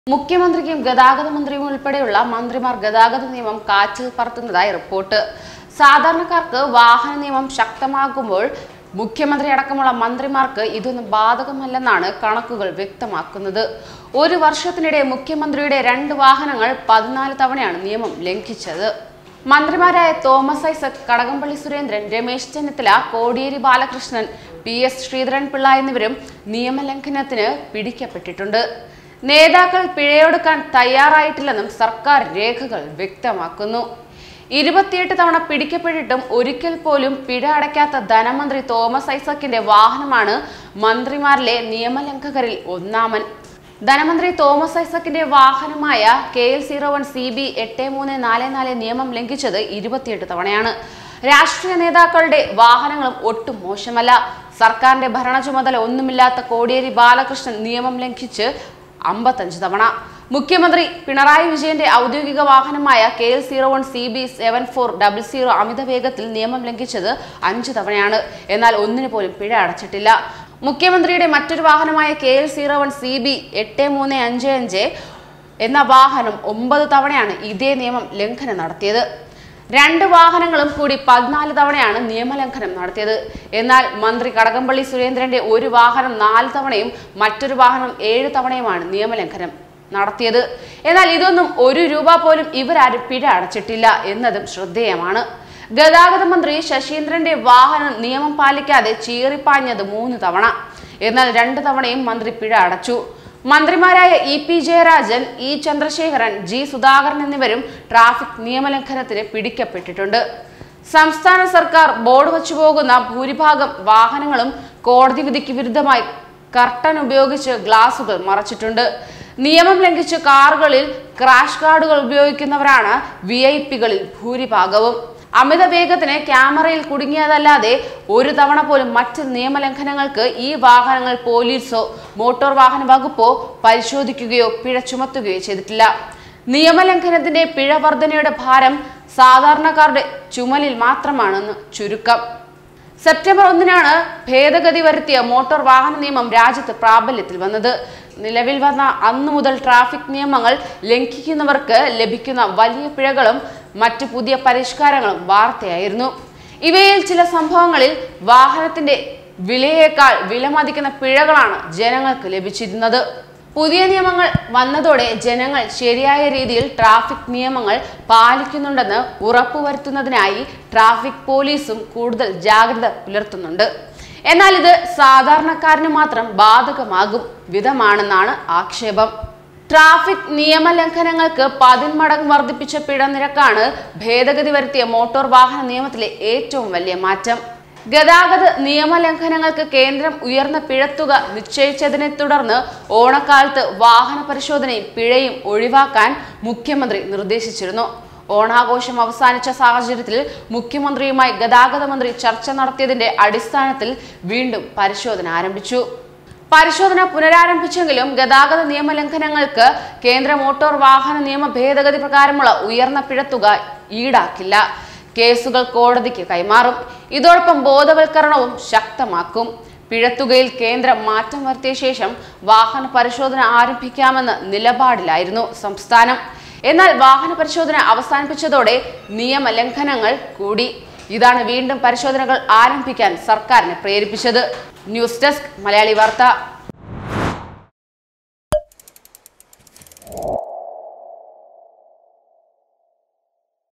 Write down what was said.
മുഖ്യമന്ത്രിക്കും ഗതാഗത മന്ത്രിയും ഉൾപ്പെടെയുള്ള മന്ത്രിമാർ ഗതാഗത നിയമം കാറ്റിൽ പറത്തുന്നതായി റിപ്പോർട്ട് സാധാരണക്കാർക്ക് വാഹന നിയമം ശക്തമാകുമ്പോൾ മുഖ്യമന്ത്രി അടക്കമുള്ള മന്ത്രിമാർക്ക് ഇതൊന്നും ബാധകമല്ലെന്നാണ് കണക്കുകൾ വ്യക്തമാക്കുന്നത് ഒരു വർഷത്തിനിടെ മുഖ്യമന്ത്രിയുടെ രണ്ട് വാഹനങ്ങൾ പതിനാല് തവണയാണ് നിയമം ലംഘിച്ചത് മന്ത്രിമാരായ തോമസ് ഐസക് കടകംപള്ളി സുരേന്ദ്രൻ രമേശ് ചെന്നിത്തല കോടിയേരി ബാലകൃഷ്ണൻ പി എസ് ശ്രീധരൻ പിള്ള എന്നിവരും നിയമലംഘനത്തിന് പിടിക്കപ്പെട്ടിട്ടുണ്ട് നേതാക്കൾ പിഴയൊടുക്കാൻ തയ്യാറായിട്ടില്ലെന്നും സർക്കാർ രേഖകൾ വ്യക്തമാക്കുന്നു ഇരുപത്തിയെട്ട് തവണ പിടിക്കപ്പെട്ടിട്ടും ഒരിക്കൽ പോലും പിഴ അടയ്ക്കാത്ത ധനമന്ത്രി തോമസ് ഐസക്കിന്റെ വാഹനമാണ് മന്ത്രിമാരിലെ നിയമലംഘകരിൽ ഒന്നാമൻ ധനമന്ത്രി തോമസ് ഐസക്കിന്റെ വാഹനമായ K L zero one C B എട്ട് മൂന്ന് നാല് നാല് നിയമം ലംഘിച്ചത് ഇരുപത്തിയെട്ട് തവണയാണ് രാഷ്ട്രീയ നേതാക്കളുടെ വാഹനങ്ങളും ഒട്ടും മോശമല്ല സർക്കാരിന്റെ ഭരണ ചുമതല ഒന്നുമില്ലാത്ത കോടിയേരി ബാലകൃഷ്ണൻ നിയമം ലംഘിച്ച് അമ്പത്തഞ്ച് തവണ മുഖ്യമന്ത്രി പിണറായി വിജയന്റെ ഔദ്യോഗിക വാഹനമായ K L zero one C B seven four double zero അമിത വേഗത്തിൽ നിയമം ലംഘിച്ചത് അഞ്ച് തവണയാണ് എന്നാൽ ഒന്നിനു പോലും പിഴ അടച്ചിട്ടില്ല മുഖ്യമന്ത്രിയുടെ മറ്റൊരു വാഹനമായ K L zero one C B എട്ട് മൂന്ന് അഞ്ച് അഞ്ച് എന്ന വാഹനം ഒമ്പത് തവണയാണ് ഇതേ നിയമം ലംഘനം നടത്തിയത് രണ്ട് വാഹനങ്ങളും കൂടി പതിനാല് തവണയാണ് നിയമലംഘനം നടത്തിയത് എന്നാൽ മന്ത്രി കടകംപള്ളി സുരേന്ദ്രന്റെ ഒരു വാഹനം നാല് തവണയും മറ്റൊരു വാഹനം ഏഴ് തവണയുമാണ് നിയമലംഘനം നടത്തിയത് എന്നാൽ ഇതൊന്നും ഒരു രൂപ പോലും ഇവരാരും പിഴ അടച്ചിട്ടില്ല എന്നതും ശ്രദ്ധേയമാണ് ഗതാഗത മന്ത്രി ശശീന്ദ്രന്റെ വാഹനം നിയമം പാലിക്കാതെ ചീറിപ്പാഞ്ഞത് മൂന്ന് തവണ എന്നാൽ രണ്ട് തവണയും മന്ത്രി പിഴ അടച്ചു മന്ത്രിമാരായ E P Jayarajan E Chandrasekharan G Sudhakaran എന്നിവരും ട്രാഫിക് നിയമലംഘനത്തിന് പിടിക്കപ്പെട്ടിട്ടുണ്ട് സംസ്ഥാന സർക്കാർ ബോർഡ് വച്ചു പോകുന്ന ഭൂരിഭാഗം വാഹനങ്ങളും കോടതി വിധിക്ക് വിരുദ്ധമായി കർട്ടൻ ഉപയോഗിച്ച് ഗ്ലാസുകൾ മറച്ചിട്ടുണ്ട് നിയമം ലംഘിച്ച് കാറുകളിൽ ക്രാഷ് കാർഡുകൾ ഉപയോഗിക്കുന്നവരാണ് വി ഐ പികളിൽ ഭൂരിഭാഗവും അമിത വേഗത്തിന് ക്യാമറയിൽ കുടുങ്ങിയതല്ലാതെ ഒരു തവണ പോലും മറ്റ് നിയമലംഘനങ്ങൾക്ക് ഈ വാഹനങ്ങൾ പോലീസോ മോട്ടോർ വാഹന വകുപ്പോ പരിശോധിക്കുകയോ പിഴ ചുമത്തുകയോ ചെയ്തിട്ടില്ല നിയമലംഘനത്തിന്റെ പിഴ വർധനയുടെ ഭാരം സാധാരണക്കാരുടെ ചുമലിൽ മാത്രമാണെന്ന് ചുരുക്കം സെപ്റ്റംബർ ഒന്നിനാണ് ഭേദഗതി വരുത്തിയ മോട്ടോർ വാഹന നിയമം രാജ്യത്ത് പ്രാബല്യത്തിൽ വന്നത് നിലവിൽ വന്ന അന്നു മുതൽ ട്രാഫിക് നിയമങ്ങൾ ലംഘിക്കുന്നവർക്ക് ലഭിക്കുന്ന വലിയ പിഴകളും മറ്റു പുതിയ പരിഷ്കാരങ്ങളും വാർത്തയായിരുന്നു ഇവയിൽ ചില സംഭവങ്ങളിൽ വാഹനത്തിന്റെ വിലയേക്കാൾ വിലമതിക്കുന്ന പിഴകളാണ് ജനങ്ങൾക്ക് ലഭിച്ചിരുന്നത് പുതിയ നിയമങ്ങൾ വന്നതോടെ ജനങ്ങൾ ശരിയായ രീതിയിൽ ട്രാഫിക് നിയമങ്ങൾ പാലിക്കുന്നുണ്ടെന്ന് ഉറപ്പുവരുത്തുന്നതിനായി ട്രാഫിക് പോലീസും കൂടുതൽ ജാഗ്രത പുലർത്തുന്നുണ്ട് എന്നാൽ ഇത് സാധാരണക്കാരന് മാത്രം ബാധകമാകും വിധമാണെന്നാണ് ആക്ഷേപം ട്രാഫിക് നിയമലംഘനങ്ങൾക്ക് പതിന്മടങ്ങ് വർദ്ധിപ്പിച്ച പിഴ നിരക്കാണ് ഭേദഗതി വരുത്തിയ മോട്ടോർ വാഹന നിയമത്തിലെ ഏറ്റവും വലിയ മാറ്റം ഗതാഗത നിയമലംഘനങ്ങൾക്ക് കേന്ദ്രം ഉയർന്ന പിഴത്തുക നിശ്ചയിച്ചതിനെ തുടർന്ന് ഓണക്കാലത്ത് വാഹന പരിശോധനയും പിഴയും ഒഴിവാക്കാൻ മുഖ്യമന്ത്രി നിർദ്ദേശിച്ചിരുന്നു ഓണാഘോഷം അവസാനിച്ച സാഹചര്യത്തിൽ മുഖ്യമന്ത്രിയുമായി ഗതാഗത മന്ത്രി ചർച്ച നടത്തിയതിന്റെ അടിസ്ഥാനത്തിൽ വീണ്ടും പരിശോധന ആരംഭിച്ചു പരിശോധന പുനരാരംഭിച്ചെങ്കിലും ഗതാഗത നിയമലംഘനങ്ങൾക്ക് കേന്ദ്ര മോട്ടോർ വാഹന നിയമ ഭേദഗതി പ്രകാരമുള്ള ഉയർന്ന പിഴത്തുക ഈടാക്കില്ല കേസുകൾ കോടതിക്ക് കൈമാറും ഇതോടൊപ്പം ബോധവൽക്കരണവും ശക്തമാക്കും പിഴത്തുകയിൽ കേന്ദ്രം മാറ്റം വരുത്തിയ ശേഷം വാഹന പരിശോധന ആരംഭിക്കാമെന്ന നിലപാടിലായിരുന്നു സംസ്ഥാനം എന്നാൽ വാഹന പരിശോധന അവസാനിപ്പിച്ചതോടെ നിയമലംഘനങ്ങൾ കൂടി ഇതാണ് വീണ്ടും പരിശോധനകൾ ആരംഭിക്കാൻ സർക്കാരിനെ പ്രേരിപ്പിച്ചത് ന്യൂസ് ഡെസ്ക് മലയാളി വാർത്ത